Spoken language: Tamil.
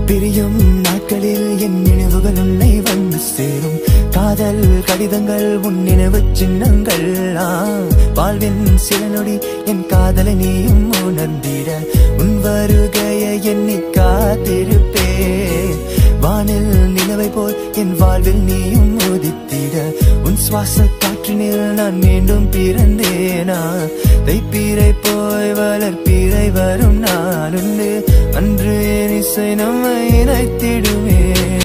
பிரியும் நாட்களில் என் நினைவுகள் உன்னை வந்து சேரும் காதல் கடிதங்கள் உன் நினைவு சின்னங்கள் ஆ, வாழ்வின் சில நொடி என் காதலை நீயும் உணர்ந்திட உன் வருகையை எண்ணி காத்திருப்பேன் வானில் நிலவை போல் என் வாழ்வில் நீயும் உதித்திட உன் சுவாச காற்றினில் நான் மீண்டும் பிறந்தேனா தைப்பீரை போய் வளர்ப்பீரை வரும் நான் உண்டு அன்று என் இசை நம்மை இணைத்திடுவேன்